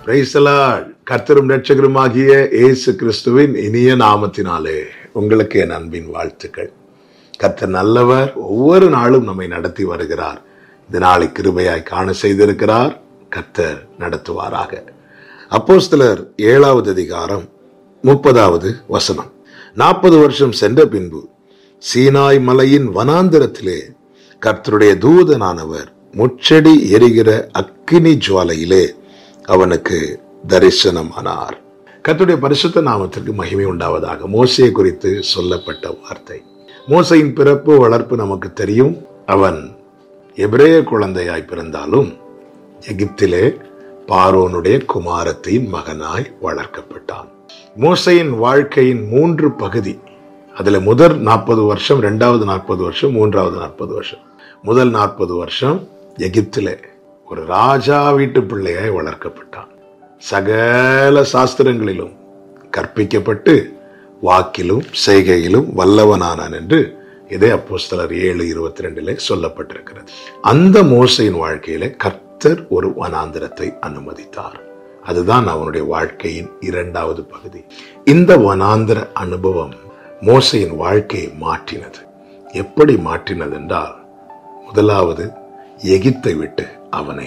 கர்த்தரும் ரட்சகருமாகிய இயேசு கிறிஸ்துவின் இனிய நாமத்தினாலே உங்களுக்கு என் அன்பின் வாழ்த்துக்கள் கர்த்தர் நல்லவர் ஒவ்வொரு நாளும் நம்மை நடத்தி வருகிறார் இந்த நாளை கிருபையாய் காண செய்திருக்கிறார் கர்த்தர் நடத்துவாராக அப்போஸ்தலர் ஏழாவது அதிகாரம் முப்பதாவது வசனம் நாற்பது வருஷம் சென்ற பின்பு சீனாய் மலையின் வனாந்திரத்திலே கர்த்தருடைய தூதனானவர் முச்செடி எரிகிற அக்கினி ஜுவாலையிலே அவனுக்கு தரிசனமானார் கர்த்தருடைய பரிசுத்த நாமத்திற்கு மகிமை உண்டாவதாக மோசையை குறித்து சொல்லப்பட்ட வார்த்தை மோசையின் பிறப்பு வளர்ப்பு நமக்கு தெரியும் அவன் எபிரேய குழந்தையாய் பிறந்தாலும் எகிப்திலே பார்வோனுடைய குமாரத்தின் மகனாய் வளர்க்கப்பட்டான் மோசையின் வாழ்க்கையின் மூன்று பகுதி அதுல முதல் நாற்பது வருஷம் ரெண்டாவது நாற்பது வருஷம் மூன்றாவது நாற்பது வருஷம் முதல் நாற்பது வருஷம் எகிப்திலே ஒரு ராஜா வீட்டு பிள்ளையாய் வளர்க்கப்பட்டான் சகல சாஸ்திரங்களிலும் கற்பிக்கப்பட்டு வாக்கிலும் செய்கையிலும் வல்லவனானான் என்று இதே அப்போஸ்தலர் ஏழு இருபத்தி ரெண்டிலே சொல்லப்பட்டிருக்கிறது அந்த மோசையின் வாழ்க்கையில கர்த்தர் ஒரு வனாந்திரத்தை அனுமதித்தார் அதுதான் அவனுடைய வாழ்க்கையின் இரண்டாவது பகுதி இந்த வனாந்திர அனுபவம் மோசையின் வாழ்க்கையை மாற்றினது எப்படி மாற்றினது என்றால் முதலாவது எகிப்தை விட்டு அவனை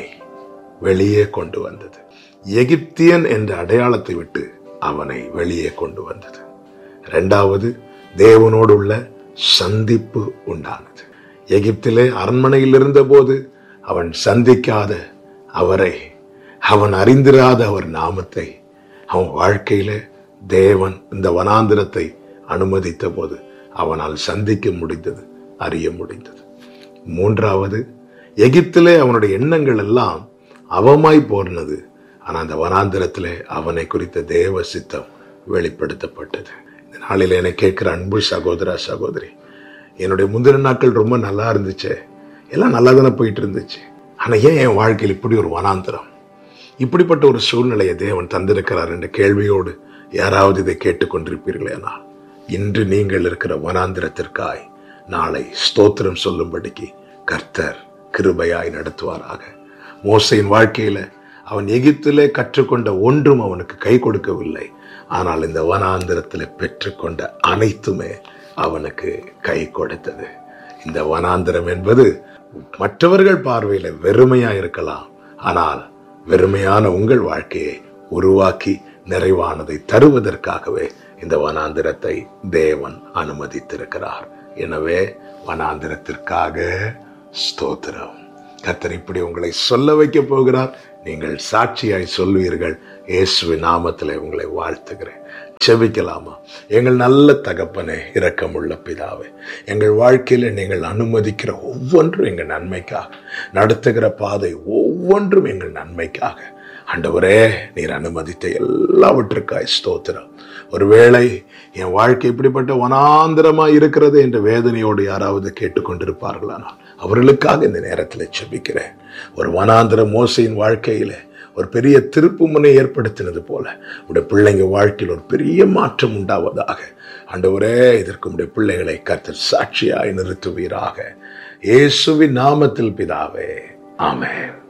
வெளியே கொண்டு வந்தது எகிப்தியன் என்ற அடையாளத்தை விட்டு அவனை வெளியே கொண்டு வந்தது இரண்டாவது தேவனோடு உள்ள சந்திப்பு உண்டானது எகிப்திலே அரண்மனையில் இருந்தபோது அவன் சந்திக்காத அவரை அவன் அறிந்திராத அவர் நாமத்தை அவன் வாழ்க்கையில தேவன் இந்த வனாந்திரத்தை அனுமதித்த போது அவனால் சந்திக்க முடிந்தது அறிய முடிந்தது மூன்றாவது எகிப்திலே அவனுடைய எண்ணங்கள் எல்லாம் அவமாய் போனது ஆனா அந்த வனாந்திரத்திலே அவனை குறித்த தேவ சித்தம் வெளிப்படுத்தப்பட்டது இந்த நாளில் என்னை கேட்கிற அன்பு சகோதரா சகோதரி என்னுடைய முந்தின நாட்கள் ரொம்ப நல்லா இருந்துச்சு எல்லாம் நல்லா தானே போயிட்டு இருந்துச்சு ஆனா ஏன் என் வாழ்க்கையில் இப்படி ஒரு வனாந்திரம் இப்படிப்பட்ட ஒரு சூழ்நிலையை தேவன் தந்திருக்கிறார் என்ற கேள்வியோடு யாராவது இதை கேட்டுக்கொண்டிருப்பீர்களேனால் இன்று நீங்கள் இருக்கிற வனாந்திரத்திற்காய் நாளை ஸ்தோத்திரம் சொல்லும்படிக்கு கர்த்தர் கிருபையாய் நடத்துவாராக மோசையின் வாழ்க்கையில அவன் எகிப்திலே கற்றுக்கொண்ட ஒன்றும் அவனுக்கு கை கொடுக்கவில்லை ஆனால் இந்த வனாந்திரத்தில் பெற்றுக்கொண்ட அனைத்துமே அவனுக்கு கை கொடுத்தது இந்த வனாந்திரம் என்பது மற்றவர்கள் பார்வையில வெறுமையா இருக்கலாம் ஆனால் வெறுமையான உங்கள் வாழ்க்கையை உருவாக்கி நிறைவானதை தருவதற்காகவே இந்த வனாந்திரத்தை தேவன் அனுமதித்திருக்கிறார் எனவே வனாந்திரத்திற்காக ஸ்தோத்திரம் கத்தர் இப்படி உங்களை சொல்ல வைக்க போகிறார் நீங்கள் சாட்சியாய் சொல்வீர்கள் இயேசுவின் நாமத்தில் உங்களை வாழ்த்துகிறேன் செபிக்கலாமா எங்கள் நல்ல தகப்பனே இரக்கமுள்ள பிதாவே எங்கள் வாழ்க்கையில நீங்கள் அனுமதிக்கிற ஒவ்வொன்றும் எங்கள் நன்மைக்காக நடத்துகிற பாதை ஒவ்வொன்றும் எங்கள் நன்மைக்காக ஆண்டவரே நீர் அனுமதித்த எல்லாவற்றுக்காய் ஸ்தோத்திரம் ஒருவேளை என் வாழ்க்கை இப்படிப்பட்ட வனாந்திரமா இருக்கிறது என்ற வேதனையோடு யாராவது கேட்டுக்கொண்டிருப்பார்களானால் அவர்களுக்காக இந்த நேரத்தில் செபிக்கிறேன் ஒரு வனாந்திர மோசையின் வாழ்க்கையில ஒரு பெரிய திருப்பு முனை ஏற்படுத்தினது போல உடைய பிள்ளைங்க வாழ்க்கையில் ஒரு பெரிய மாற்றம் உண்டாவதாக ஆண்டவரே இதற்கு உடைய பிள்ளைகளை கர்த்தர் சாட்சியாய் நிறுத்துவீராக இயேசுவின் நாமத்தில் பிதாவே ஆமென்